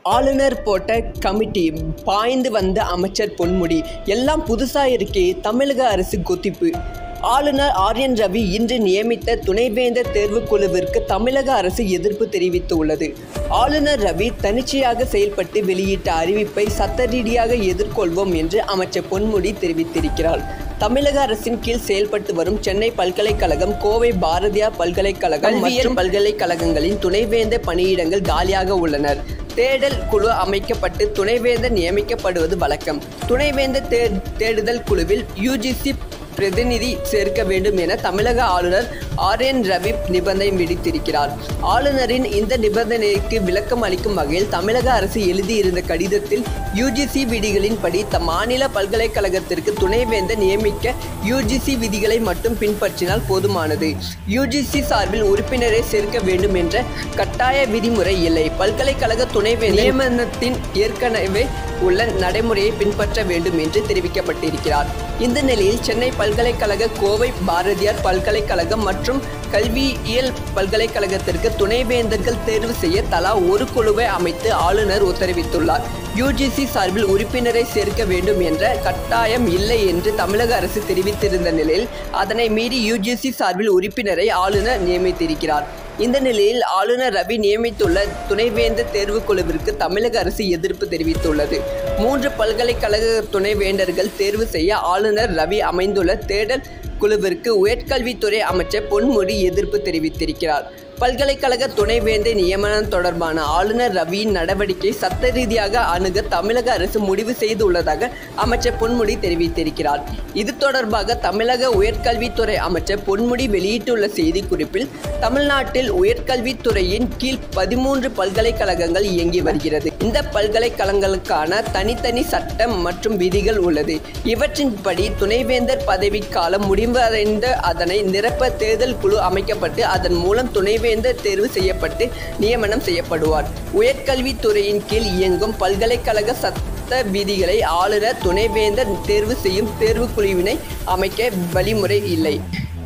ஆளுநர் போட்ட கமிட்டி பாய்ந்து வந்த அமைச்சர் பொன்முடி எல்லாம் புதுசா இருக்கே தமிழக அரசு கொதிப்பு ஆளுநர் ஆர் என் ரவி இன்று நியமித்த துணைவேந்தர் தேர்வுக்குழுவிற்கு தமிழக அரசு எதிர்ப்பு தெரிவித்துள்ளது ஆளுநர் ரவி தனிச்சையாக செயல்பட்டு வெளியிட்ட அறிவிப்பை சட்ட ரீதியாக எதிர்கொள்வோம் என்று அமைச்சர் பொன்முடி தெரிவித்திருக்கிறார் தமிழக அரசின் கீழ் செயல்பட்டு வரும் சென்னை பல்கலைக்கழகம் கோவை பாரதியார் பல்கலைக்கழகம் மற்றும் பல்கலைக்கழகங்களின் துணைவேந்தர் பணியிடங்கள் காலியாக உள்ளனர் தேடல் குழு அமைக்கப்பட்டு துணைவேந்தர் நியமிக்கப்படுவது வழக்கம் துணைவேந்தர் தே தேடுதல் குழுவில் யுஜிசி பிரதிநிதி சேர்க்க வேண்டும் என தமிழக ஆளுநர் ஆர் என் ரவி நிபந்தனை விடுத்திருக்கிறார் ஆளுநரின் இந்த நிபந்தனைக்கு விளக்கம் அளிக்கும் வகையில் தமிழக அரசு எழுதியிருந்த கடிதத்தில் யுஜிசி விதிகளின்படி த மாநில பல்கலைக்கழகத்திற்கு துணைவேந்தர் நியமிக்க யுஜிசி விதிகளை மட்டும் பின்பற்றினால் போதுமானது யுஜிசி சார்பில் உறுப்பினரை சேர்க்க வேண்டும் என்ற கட்டாய விதிமுறை இல்லை பல்கலைக்கழக துணைவேந்தர் நியமனத்தின் ஏற்கனவே உள்ள நடைமுறையை பின்பற்ற வேண்டும் என்று தெரிவிக்கப்பட்டிருக்கிறார் இந்த நிலையில் சென்னை பல்கலைக்கழக கோவை பாரதியார் பல்கலைக்கழகம் மற்றும் கல்வியியல் பல்கலைக்கழகத்திற்கு துணைவேந்தர்கள் தேர்வு செய்ய தலா ஒரு குழுவை அமைத்து ஆளுநர் உத்தரவிட்டுள்ளார் யுஜிசி சார்பில் உறுப்பினரை சேர்க்க வேண்டும் என்ற கட்டாயம் இல்லை என்று தமிழக அரசு தெரிவித்திருந்த நிலையில் அதனை மீறி யுஜிசி சார்பில் உறுப்பினரை ஆளுநர் நியமித்திருக்கிறார் இந்த நிலையில் ஆளுநர் ரவி நியமித்துள்ள துணைவேந்தர் தேர்வுக்குழுவிற்கு தமிழக அரசு எதிர்ப்பு தெரிவித்துள்ளது மூன்று பல்கலைக்கழக துணைவேந்தர்கள் தேர்வு செய்ய ஆளுநர் ரவி அமைந்துள்ள தேடல் குழுவிற்கு உயர்கல்வித்துறை அமைச்சர் பொன்முடி எதிர்ப்பு தெரிவித்திருக்கிறார் பல்கலைக்கழக துணைவேந்தர் நியமனம் தொடர்பான ஆளுநர் ரவியின் நடவடிக்கை சட்ட ரீதியாக அணுக தமிழக அரசு முடிவு செய்துள்ளதாக அமைச்சர் பொன்முடி தெரிவித்திருக்கிறார் இது தொடர்பாக தமிழக உயர்கல்வித்துறை அமைச்சர் பொன்முடி வெளியிட்டுள்ள செய்திக்குறிப்பில் தமிழ்நாட்டில் உயர்கல்வித்துறையின் கீழ் பதிமூன்று பல்கலைக்கழகங்கள் இயங்கி வருகிறது இந்த பல்கலைக்கழகங்களுக்கான தனித்தனி சட்டம் மற்றும் விதிகள் உள்ளது இவற்றின்படி துணைவேந்தர் பதவிக்காலம் முடிவடைந்த அதனை நிரப்ப தேர்தல் குழு அமைக்கப்பட்டு அதன் மூலம் துணைவேந்தர் தேர்வு செய்யப்பட்டு நியமனம் செய்யப்படுவார் உயர்கல்வித்துறையின் கீழ் இயங்கும் பல்கலைக்கழக சட்ட விதிகளை ஆளுநர் துணைவேந்தர் தேர்வு செய்யும் தேர்வுக்குழுவினை அமைக்க வழிமுறை இல்லை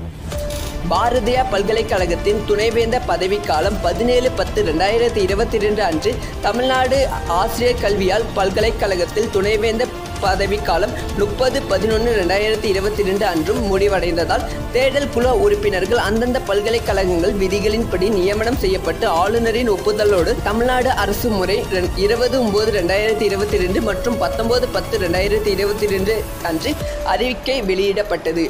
பாரதியார் பல்கலைக்கழகத்தின் துணைவேந்தர் பதவிக்காலம் பதினேழு பத்து ரெண்டாயிரத்தி இருபத்தி ரெண்டு அன்று தமிழ்நாடு ஆசிரியர் கல்வியால் பல்கலைக்கழகத்தில் துணைவேந்தர் பதவிக்காலம் முப்பது பதினொன்று ரெண்டாயிரத்தி இருபத்தி ரெண்டு அன்றும் முடிவடைந்ததால் தேடல் குழு உறுப்பினர்கள் அந்தந்த பல்கலைக்கழகங்கள் விதிகளின்படி நியமனம் செய்யப்பட்டு ஆளுநரின் ஒப்புதலோடு தமிழ்நாடு அரசு முறை இருபது ஒன்பது ரெண்டாயிரத்தி இருபத்தி ரெண்டு மற்றும் பத்தொன்பது பத்து ரெண்டாயிரத்தி இருபத்தி ரெண்டு அன்று அறிவிக்கை வெளியிடப்பட்டது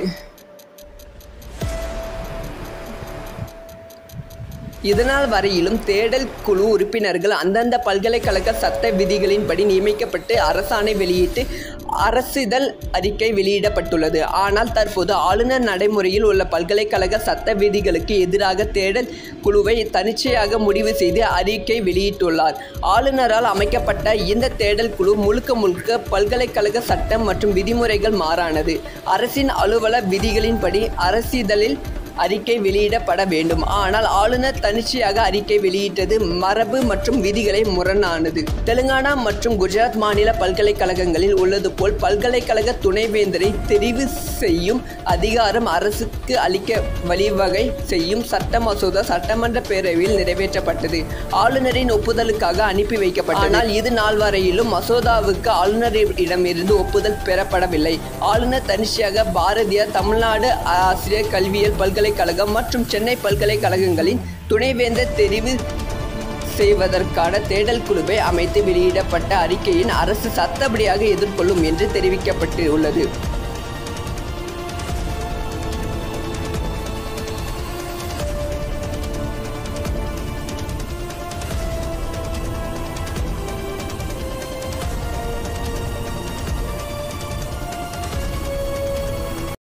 இதனால் வரையிலும் தேடல் குழு உறுப்பினர்கள் அந்தந்த பல்கலைக்கழக சட்ட விதிகளின்படி நியமிக்கப்பட்டு அரசாணை வெளியிட்டு அரசிதழ் அறிக்கை வெளியிடப்பட்டுள்ளது ஆனால் தற்போது ஆளுநர் நடைமுறையில் உள்ள பல்கலைக்கழக சட்ட விதிகளுக்கு எதிராக தேடல் குழுவை தனிச்சையாக முடிவு செய்து அறிக்கை வெளியிட்டுள்ளார் ஆளுநரால் அமைக்கப்பட்ட இந்த தேடல் குழு முழுக்க முழுக்க பல்கலைக்கழக சட்டம் மற்றும் விதிமுறைகள் மாறானது அரசின் அலுவல விதிகளின்படி அரசிதழில் அறிக்கை வெளியிடப்பட வேண்டும் ஆனால் ஆளுநர் தனிச்சையாக அறிக்கை வெளியிட்டது மரபு மற்றும் விதிகளை முரணானது தெலுங்கானா மற்றும் குஜராத் மாநில பல்கலைக்கழகங்களில் உள்ளது போல் பல்கலைக்கழக துணைவேந்தரை தெரிவு செய்யும் அதிகாரம் அரசுக்கு அளிக்க வழிவகை செய்யும் சட்ட மசோதா சட்டமன்ற பேரவையில் நிறைவேற்றப்பட்டது ஆளுநரின் ஒப்புதலுக்காக அனுப்பி வைக்கப்பட்டது ஆனால் இது நாள் வரையிலும் மசோதாவுக்கு ஆளுநரிடமிருந்து ஒப்புதல் பெறப்படவில்லை ஆளுநர் தனிச்சையாக பாரதியார் தமிழ்நாடு ஆசிரியர் கல்வியியல் பல்கலை பல்கலைக்கழகம் மற்றும் சென்னை பல்கலைக்கழகங்களின் துணைவேந்தர் தெரிவு செய்வதற்கான தேடல் குழுவை அமைத்து வெளியிடப்பட்ட அறிக்கையின் அரசு சட்டப்படியாக எதிர்கொள்ளும் என்று தெரிவிக்கப்பட்டுள்ளது